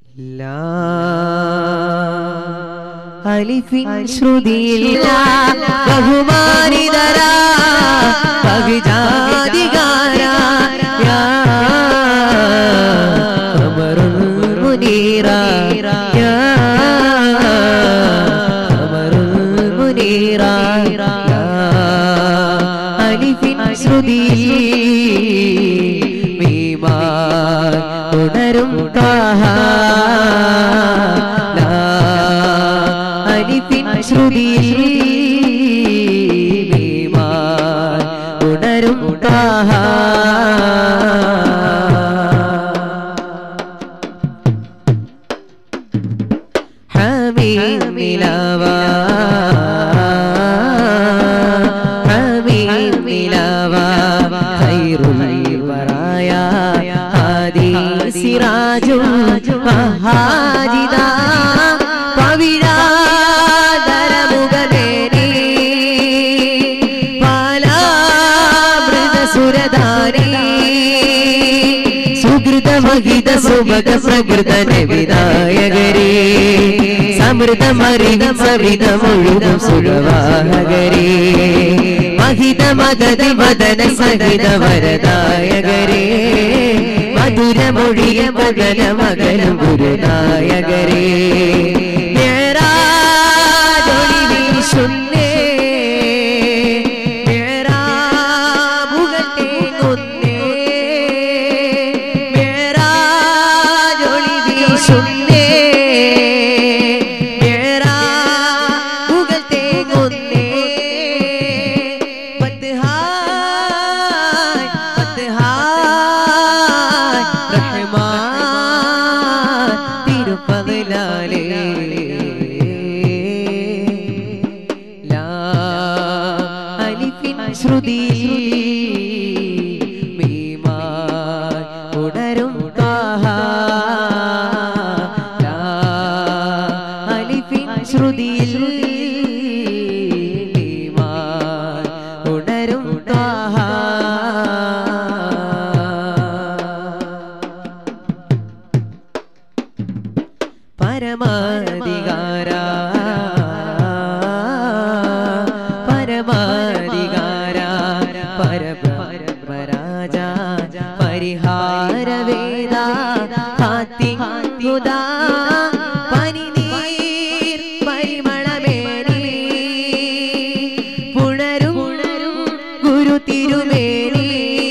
അലിഫിൻ ശ്രുതിയില്ല ബഹുമാനിതര കവിജാതികാര യാ അമറുൽ മുനീറ യാ അമറുൽ മുനീറ യാ അലിഫിൻ ശ്രുതിയിൽ മീമാൻ ഉണരും താഹ ലാ അലിഫിൻ ശ്രുതിയിൽ മീമാൻ ഉണരും താഹ حميم ملاوى حميم ملاوى خير البرايا هادي سراج മഹാജിത പവിഴാതരമുഖനേരി പാലാമൃതസുരധാരി സുഹൃതമഹിത സുഭഗ പ്രകൃതന വിനായകരേ സമൃദ്ധമറിവ സവിധമൊഴുകും സുഖവാഹകരേ മഹിത മഗത വദന സഹിത വരദായകരേ മധുരമൊഴിയ മകന മകനും ഗുരുനായകരേ മേറാജൊളി വീശുന്നേ മേറാമുഖത്തേങ്ങുന്നേ മേറാജൊളി വീശുന്നേ മേറാമുഖത്തേങ്ങുന്നേ ഫത്ഹായ് ഫത്ഹായ് റഹ്മാൻ തിരുപ്പതിലാലേ ലാ അലിഫിൻ ശ്രുതി മീമാൻ ഉണരും താഹ ലാ അലിഫിൻ ശ്രുതിയിൽ മീമാൻ ഉണരും താഹ പരമാധികാര പരമാധികാര പരപരപരാജ പരിഹാര വേദ ഹാത്തിങ്കുദ പനിനീർ പരിമളമേനി പുണരും ഗുരു തിരുമേനി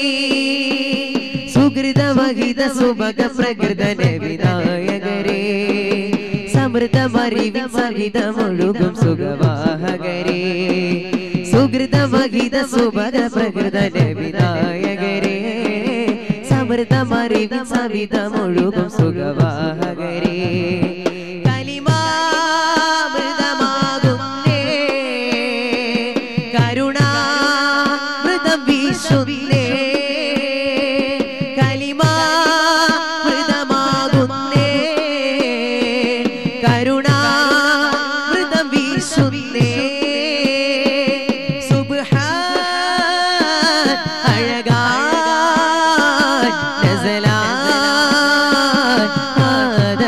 സുഹൃതമഹിത സുഭഗ പ്രകൃതന വിനായകരേ സമൃദ്ധമറിവിൻ സഹിതമൊഴുകും സുഖവാഹകരേ സുഹൃതമഹിത സുഭഗ പ്രകൃതന വിനായകരേ സമൃദ്ധമറിവിൻ സഹിതമൊഴുകും സുഖവാഹകരേ കലിമാമൃതമാകുന്നേ കരുണാമൃതം വീശുന്നേ കലിമാമൃതമാകുന്നേ കരുണാമൃതം വീശുന്നേ സുബ്ഹാൻ അഴകാൻ നസലാൻ ആദ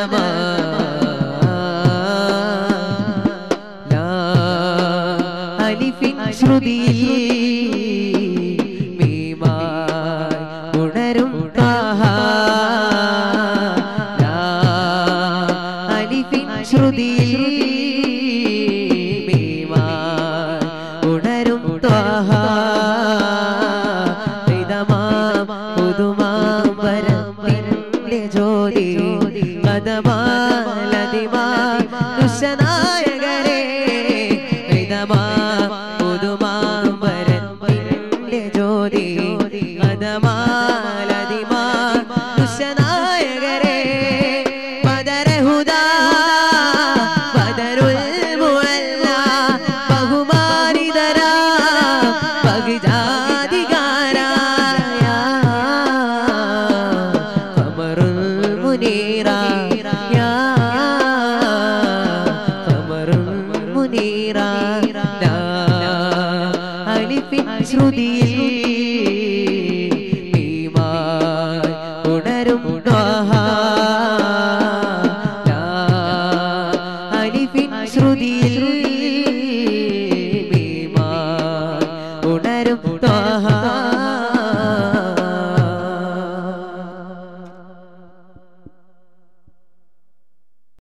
സമാൻ ലാ അലിഫിൻ ശ്രുതിയിൽ മീമായി ഉണരും താഹ ലാ അലിഫിൻ ശ്രുതിയിൽ മീമായി ഉണരും താഹ ഇതമാം പുതുമാം വരത്തിൻ്റെ ജ്യോതി കഥമാലതിമാ ദുഷനായകരേ ഇതമാം പുതുമാം വരത്തിൻ്റെ ജ്യോതി കഥമാല